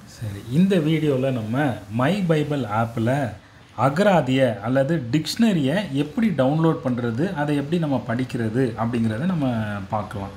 சரி இந்த வீடியோவில் நம்ம மை பைபிள் ஆப்பில் அகராதிய அல்லது டிக்ஷனரியை எப்படி டவுன்லோட் பண்ணுறது அதை எப்படி நம்ம படிக்கிறது அப்படிங்கிறத நம்ம பார்க்கலாம்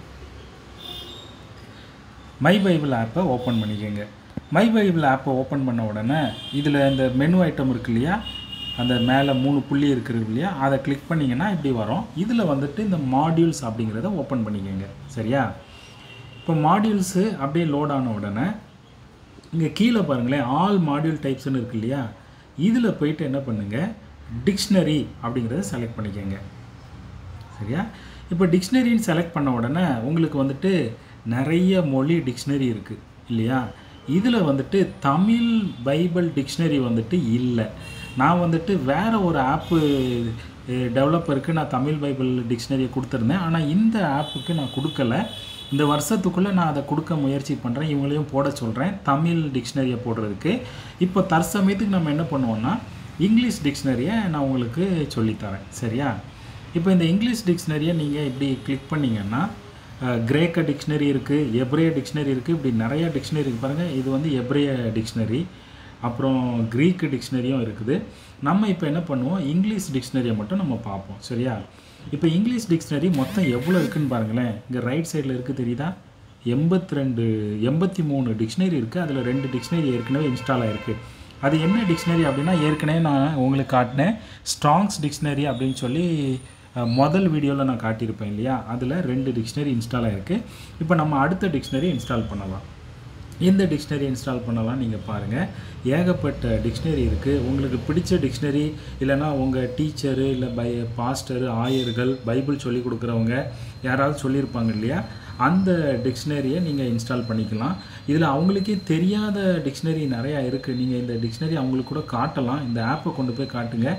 மை பைபிள் ஆப்பை ஓப்பன் பண்ணிக்கோங்க மை பைபிள் ஆப்பை ஓப்பன் பண்ண உடனே இதில் இந்த மெனு ஐட்டம் இருக்கு இல்லையா அந்த மேலே மூணு புள்ளி இருக்கிறது இல்லையா அதை கிளிக் பண்ணிங்கன்னா இப்படி வரும் இதில் வந்துட்டு இந்த மாடியூல்ஸ் அப்படிங்கிறத ஓப்பன் பண்ணிக்கோங்க சரியா இப்போ மாடியூல்ஸு அப்படியே லோட் ஆன உடனே இங்கே கீழே பாருங்களேன் ஆல் மாடியூல் டைப்ஸ்னு இருக்கு இல்லையா இதில் போயிட்டு என்ன பண்ணுங்கள் டிக்ஷனரி அப்படிங்கிறத செலக்ட் பண்ணிக்கோங்க சரியா இப்போ டிக்ஷனரின்னு செலக்ட் பண்ண உடனே உங்களுக்கு வந்துட்டு நிறைய மொழி டிக்ஷனரி இருக்குது இல்லையா இதில் வந்துட்டு தமிழ் பைபிள் டிக்ஷனரி வந்துட்டு இல்லை நான் வந்துட்டு வேறு ஒரு ஆப்பு டெவலப்பருக்கு நான் தமிழ் பைபிள் டிக்ஷனரியை கொடுத்துருந்தேன் ஆனால் இந்த ஆப்புக்கு நான் கொடுக்கல இந்த வருஷத்துக்குள்ளே நான் அதை கொடுக்க முயற்சி பண்ணுறேன் இவங்களையும் போட சொல்கிறேன் தமிழ் டிக்ஷனரியை போடுறதுக்கு இப்போ தற்சமயத்துக்கு நம்ம என்ன பண்ணுவோம்னா இங்கிலீஷ் டிக்ஷனரியை நான் உங்களுக்கு சொல்லித்தரேன் சரியா இப்போ இந்த இங்கிலீஷ் டிக்ஷனரியை நீங்கள் இப்படி கிளிக் பண்ணிங்கன்னா கிரேக்க டிக்ஷனரி இருக்குது எப்ரேய டிக்ஷனரி இருக்குது இப்படி நிறைய டிக்ஷனரி இருக்குது பாருங்கள் இது வந்து எப்ரேய டிக்ஷனரி அப்புறம் க்ரீக் டிக்ஷனரியும் இருக்குது நம்ம இப்போ என்ன பண்ணுவோம் இங்கிலீஷ் டிக்ஷனரியை மட்டும் நம்ம பார்ப்போம் சரியா இப்போ இங்கிலீஷ் டிக்ஷனரி மொத்தம் எவ்வளோ இருக்குதுன்னு பாருங்களேன் இங்கே ரைட் சைடில் இருக்குது தெரியுதா எண்பத்தி ரெண்டு எண்பத்தி மூணு டிக்ஷனரி இருக்குது அதில் ரெண்டு டிக்ஷனரி ஏற்கனவே இன்ஸ்டால் ஆகிருக்கு அது என்ன டிக்ஷனரி அப்படின்னா ஏற்கனவே நான் உங்களுக்கு காட்டினேன் ஸ்ட்ராங்ஸ் டிக்ஷனரி அப்படின்னு சொல்லி முதல் வீடியோவில் நான் காட்டியிருப்பேன் இல்லையா அதில் ரெண்டு டிக்ஷனரி இன்ஸ்டால் ஆகிருக்கு இப்போ நம்ம அடுத்த டிக்ஷனரி இன்ஸ்டால் பண்ணலாம் எந்த டிக்ஷனரி இன்ஸ்டால் பண்ணலாம் நீங்கள் பாருங்கள் ஏகப்பட்ட டிக்ஷனரி இருக்குது உங்களுக்கு பிடிச்ச டிக்ஷனரி இல்லைனா உங்கள் டீச்சரு இல்லை பை பாஸ்டரு ஆயர்கள் பைபிள் சொல்லி கொடுக்குறவங்க யாராவது சொல்லியிருப்பாங்க இல்லையா அந்த டிக்ஷனரியை நீங்கள் இன்ஸ்டால் பண்ணிக்கலாம் இதில் அவங்களுக்கே தெரியாத டிக்ஷனரி நிறையா இருக்குது நீங்கள் இந்த டிக்ஷனரி அவங்களுக்கு கூட காட்டலாம் இந்த ஆப்பை கொண்டு போய் காட்டுங்க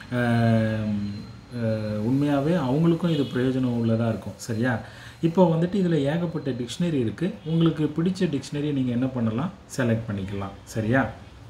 உண்மையாகவே அவங்களுக்கும் இது பிரயோஜனம் உள்ளதாக இருக்கும் சரியா இப்போ வந்துட்டு இதில் ஏகப்பட்ட டிக்ஷனரி இருக்குது உங்களுக்கு பிடிச்ச டிக்ஷனரியை நீங்கள் என்ன பண்ணலாம் செலக்ட் பண்ணிக்கலாம் சரியா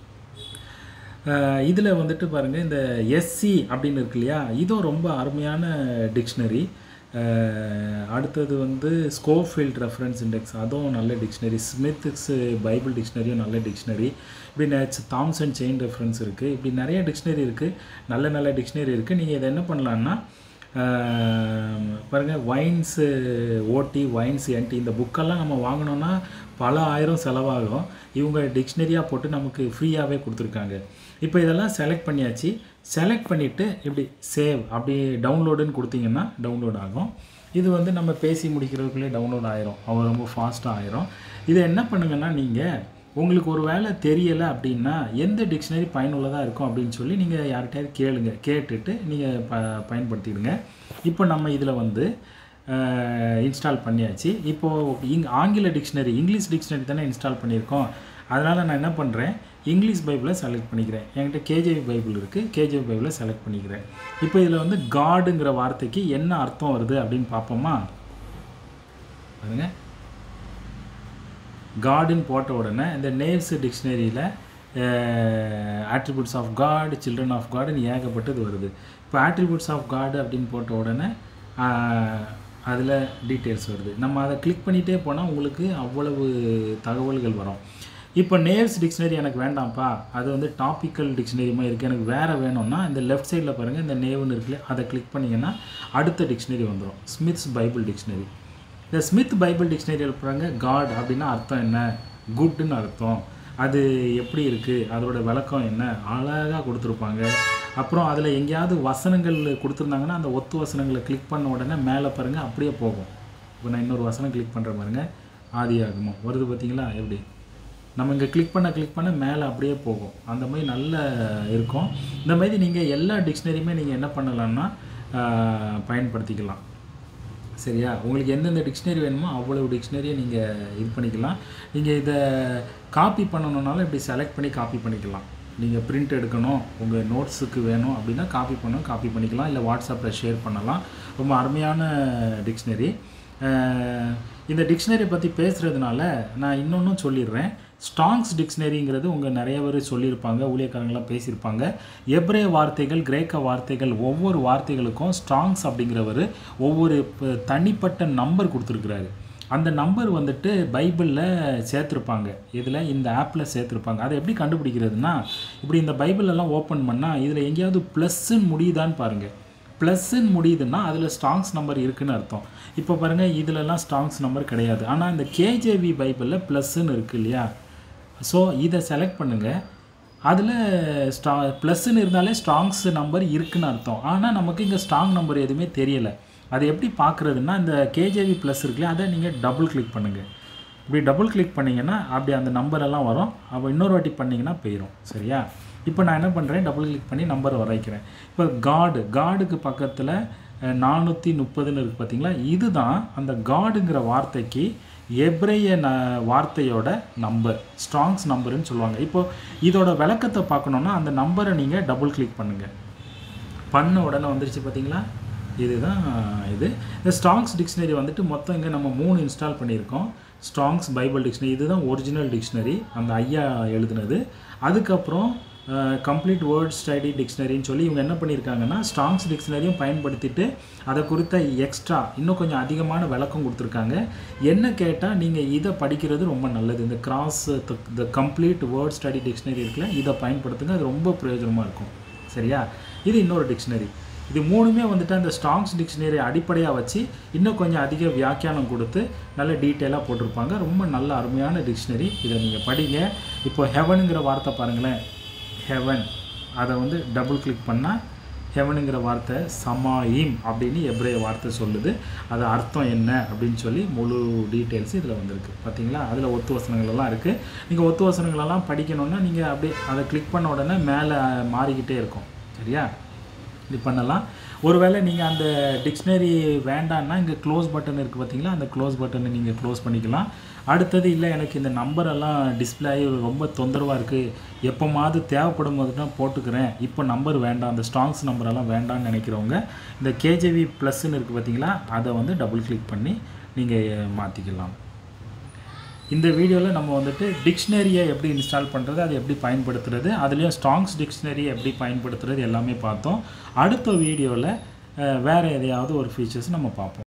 இதில் வந்துட்டு பாருங்கள் இந்த எஸ்சி அப்படின்னு இருக்கு இல்லையா இதுவும் ரொம்ப அருமையான டிக்ஷனரி அடுத்தது வந்து ஸ்கோஃபீல்ட் ரெஃபரன்ஸ் இண்டெக்ஸ் அதுவும் நல்ல டிக்ஷனரி ஸ்மித்ஸ் பைபிள் டிக்ஷனரியும் நல்ல டிக்ஷனரி இப்படி நேச்சு தாம்சன் செயின் ரெஃபரன்ஸ் இருக்குது இப்படி நிறைய டிக்ஷனரி இருக்குது நல்ல நல்ல டிக்ஷனரி இருக்குது நீங்கள் இதை என்ன பண்ணலான்னா பாருங்கள் வைன்ஸு ஓடி வைன்ஸ் என்டி இந்த புக்கெல்லாம் நம்ம வாங்கினோன்னா பல ஆயிரம் செலவாகும் இவங்க டிக்ஷனரியாக போட்டு நமக்கு ஃப்ரீயாகவே கொடுத்துருக்காங்க இப்போ இதெல்லாம் செலக்ட் பண்ணியாச்சு செலக்ட் பண்ணிவிட்டு இப்படி சேவ் அப்படி டவுன்லோடுன்னு கொடுத்தீங்கன்னா டவுன்லோட் ஆகும் இது வந்து நம்ம பேசி முடிக்கிறதுக்குள்ளே டவுன்லோட் ஆயிரும் அவன் ரொம்ப ஃபாஸ்ட்டாக ஆயிரும் இதை என்ன பண்ணுங்கன்னா நீங்கள் உங்களுக்கு ஒரு வேலை தெரியலை அப்படின்னா எந்த டிக்ஷனரி பயனுள்ளதாக இருக்கும் அப்படின்னு சொல்லி நீங்கள் யார்கிட்டயாவது கேளுங்க கேட்டுட்டு நீங்கள் ப பயன்படுத்திடுங்க இப்போ நம்ம இதில் வந்து இன்ஸ்டால் பண்ணியாச்சு இப்போது இங் ஆங்கில டிக்ஷனரி இங்கிலீஷ் டிக்ஷனரி தானே இன்ஸ்டால் பண்ணியிருக்கோம் அதனால் நான் என்ன பண்ணுறேன் இங்கிலீஷ் பைபிளை செலக்ட் பண்ணிக்கிறேன் என்கிட்ட கேஜேவி பைபிள் இருக்குது கேஜேவி பைபிளை செலக்ட் பண்ணிக்கிறேன் இப்போ இதில் வந்து காடுங்கிற வார்த்தைக்கு என்ன அர்த்தம் வருது அப்படின்னு பார்ப்போமா பாருங்க காடுன்னு போட்ட உடனே இந்த நேவ்ஸ் டிக்ஷனரியில் attributes of God children of காடுன்னு ஏகப்பட்டது வருது இப்போ ஆட்ரிபியூட்ஸ் ஆஃப் காடு அப்படின்னு போட்ட உடனே அதில் டீட்டெயில்ஸ் வருது நம்ம அதை கிளிக் பண்ணிகிட்டே போனால் உங்களுக்கு அவ்வளவு தகவல்கள் வரும் இப்போ நேவ்ஸ் டிக்ஷனரி எனக்கு வேண்டாம்ப்பா அது வந்து டாப்பிக்கல் டிக்ஷனரி மாதிரி இருக்குது எனக்கு வேறு வேணும்னா இந்த லெஃப்ட் சைடில் பாருங்கள் இந்த நேவ்னு இருக்குல்ல அதை கிளிக் பண்ணிங்கன்னா அடுத்த டிக்ஷனரி வந்துடும் ஸ்மித்ஸ் பைபிள் டிக்ஷனரி இந்த ஸ்மித் பைபிள் டிக்ஷனரியில் பாருங்க காட் அப்படின்னா அர்த்தம் என்ன குட்னு அர்த்தம் அது எப்படி இருக்குது அதோட விளக்கம் என்ன அழகாக கொடுத்துருப்பாங்க அப்புறம் அதில் எங்கேயாவது வசனங்கள் கொடுத்துருந்தாங்கன்னா அந்த ஒத்து வசனங்களை கிளிக் பண்ண உடனே மேலே பாருங்கள் அப்படியே போகும் இப்போ நான் இன்னொரு வசனம் கிளிக் பண்ணுற பாருங்க ஆதி ஆகுமோ வருது பார்த்தீங்களா எப்படி நம்ம இங்கே கிளிக் பண்ண கிளிக் பண்ண மேலே அப்படியே போகும் அந்த மாதிரி நல்ல இருக்கும் இந்த மாதிரி நீங்கள் எல்லா டிக்ஷனரியுமே நீங்கள் என்ன பண்ணலான்னா பயன்படுத்திக்கலாம் சரியா உங்களுக்கு எந்தெந்த டிக்ஷனரி வேணுமோ அவ்வளவு டிக்ஷனரியை நீங்கள் இது பண்ணிக்கலாம் நீங்கள் இதை காப்பி பண்ணணுன்னாலும் இப்படி செலக்ட் பண்ணி காப்பி பண்ணிக்கலாம் நீங்கள் பிரிண்ட் எடுக்கணும் உங்கள் நோட்ஸுக்கு வேணும் அப்படின்னா காப்பி பண்ணணும் காப்பி பண்ணிக்கலாம் இல்லை வாட்ஸ்அப்பில் ஷேர் பண்ணலாம் ரொம்ப அருமையான டிக்ஷனரி இந்த டிக்ஷனரி பற்றி பேசுகிறதுனால நான் இன்னொன்றும் சொல்லிடுறேன் ஸ்டாங்ஸ் டிக்ஷனரிங்கிறது உங்கள் நிறைய பேர் சொல்லியிருப்பாங்க ஊழியக்காரங்களாம் பேசியிருப்பாங்க எப்ரே வார்த்தைகள் கிரேக்க வார்த்தைகள் ஒவ்வொரு வார்த்தைகளுக்கும் ஸ்ட்ராங்ஸ் அப்படிங்கிறவர் ஒவ்வொரு தனிப்பட்ட நம்பர் கொடுத்துருக்குறாரு அந்த நம்பர் வந்துட்டு பைபிளில் சேர்த்துருப்பாங்க இதில் இந்த ஆப்பில் சேர்த்துருப்பாங்க அதை எப்படி கண்டுபிடிக்கிறதுனா இப்படி இந்த பைபிளெல்லாம் ஓப்பன் பண்ணால் இதில் எங்கேயாவது ப்ளஸ்ன்னு முடியுதான்னு பாருங்கள் ப்ளஸ்ன்னு முடியுதுன்னா அதில் ஸ்ட்ராங்ஸ் நம்பர் இருக்குன்னு அர்த்தம் இப்போ பாருங்கள் இதிலலாம் ஸ்ட்ராங்ஸ் நம்பர் கிடையாது ஆனால் இந்த கேஜேவி பைபிளில் ப்ளஸ்ன்னு இருக்குது இல்லையா ஸோ இதை செலக்ட் பண்ணுங்கள் அதில் ஸ்ட்ரா ப்ளஸ்ன்னு இருந்தாலே ஸ்ட்ராங்ஸ் நம்பர் இருக்குன்னு அர்த்தம் ஆனால் நமக்கு இங்கே ஸ்ட்ராங் நம்பர் எதுவுமே தெரியலை அது எப்படி பார்க்குறதுன்னா இந்த கேஜேவி ப்ளஸ் இருக்குல்லையா அதை நீங்கள் டபுள் கிளிக் பண்ணுங்கள் இப்படி டபுள் கிளிக் பண்ணிங்கன்னா அப்படி அந்த நம்பர் எல்லாம் வரும் அப்போ இன்னொரு வாட்டி பண்ணிங்கன்னா போயிடும் சரியா இப்போ நான் என்ன பண்ணுறேன் டபுள் கிளிக் பண்ணி நம்பர் வர வைக்கிறேன் இப்போ காடு காடுக்கு பக்கத்தில் நானூற்றி முப்பதுன்னு இருக்குது பார்த்தீங்களா இதுதான் அந்த காடுங்கிற வார்த்தைக்கு எப்ரைய ந வார்த்தையோட நம்பர் ஸ்ட்ராங்ஸ் நம்பருன்னு சொல்லுவாங்க இப்போ இதோட விளக்கத்தை பார்க்கணுன்னா அந்த நம்பரை நீங்கள் டபுள் கிளிக் பண்ணுங்கள் பண்ண உடனே வந்துருச்சு பார்த்தீங்களா இதுதான் இது இந்த ஸ்ட்ராங்ஸ் டிக்ஷனரி வந்துட்டு மொத்தம் இங்கே நம்ம மூணு இன்ஸ்டால் பண்ணியிருக்கோம் ஸ்ட்ராங்ஸ் பைபிள் டிக்ஷனரி இதுதான் ஒரிஜினல் டிக்ஷனரி அந்த ஐயா எழுதுனது அதுக்கப்புறம் கம்ப்ளீட் வேர்ட் ஸ்டடி டிக்ஷனரின்னு சொல்லி இவங்க என்ன பண்ணியிருக்காங்கன்னா ஸ்ட்ராங்ஸ் டிக்ஷனரியும் பயன்படுத்திட்டு அதை குறித்த எக்ஸ்ட்ரா இன்னும் கொஞ்சம் அதிகமான விளக்கம் கொடுத்துருக்காங்க என்ன கேட்டால் நீங்கள் இதை படிக்கிறது ரொம்ப நல்லது இந்த cross the complete word study dictionary இருக்குல்ல இதை பயன்படுத்துங்க அது ரொம்ப பிரயோஜனமாக இருக்கும் சரியா இது இன்னொரு டிக்ஷனரி இது மூணுமே வந்துட்டு அந்த ஸ்ட்ராங்ஸ் டிக்ஷனரி அடிப்படையாக வச்சு இன்னும் கொஞ்சம் அதிக வியாக்கியானம் கொடுத்து நல்ல டீட்டெயிலாக போட்டிருப்பாங்க ரொம்ப நல்ல அருமையான டிக்ஷனரி இதை நீங்கள் படிங்க இப்போ ஹெவனுங்கிற வார்த்தை பாருங்களேன் ஹெவன் அதை வந்து டபுள் கிளிக் பண்ணால் ஹெவனுங்கிற வார்த்தை சமாயிம் அப்படின்னு எப்ரே வார்த்தை சொல்லுது அது அர்த்தம் என்ன அப்படின்னு சொல்லி முழு டீட்டெயில்ஸ் இதில் வந்திருக்கு பார்த்தீங்களா அதில் ஒத்து வசனங்கள் எல்லாம் இருக்குது நீங்கள் ஒத்து வசனங்களெல்லாம் படிக்கணுன்னா நீங்கள் அப்படியே அதை கிளிக் பண்ண உடனே மேலே மாறிக்கிட்டே இருக்கும் சரியா இது பண்ணலாம் ஒருவேளை நீங்கள் அந்த டிக்ஷனரி வேண்டான்னா இங்கே க்ளோஸ் பட்டன் இருக்குது பார்த்தீங்களா அந்த க்ளோஸ் பட்டனை நீங்கள் க்ளோஸ் பண்ணிக்கலாம் அடுத்தது இல்லை எனக்கு இந்த நம்பரெல்லாம் டிஸ்பிளே ஆகி ரொம்ப தொந்தரவாக இருக்குது எப்போமாவது தேவைப்படும் போது தான் போட்டுக்கிறேன் இப்போ நம்பர் வேண்டாம் அந்த ஸ்ட்ராங்ஸ் நம்பரெல்லாம் வேண்டாம்னு நினைக்கிறவங்க இந்த கேஜேவி ப்ளஸ்ன்னு இருக்குது பார்த்தீங்களா அதை வந்து டபுள் கிளிக் பண்ணி நீங்கள் மாற்றிக்கலாம் இந்த வீடியோவில் நம்ம வந்துட்டு டிக்ஷனரியை எப்படி இன்ஸ்டால் பண்ணுறது அதை எப்படி பயன்படுத்துறது அதுலேயும் ஸ்ட்ராங்ஸ் டிக்ஷனரி எப்படி பயன்படுத்துறது எல்லாமே பார்த்தோம் அடுத்த வீடியோவில் வேறு எதையாவது ஒரு ஃபீச்சர்ஸ் நம்ம பார்ப்போம்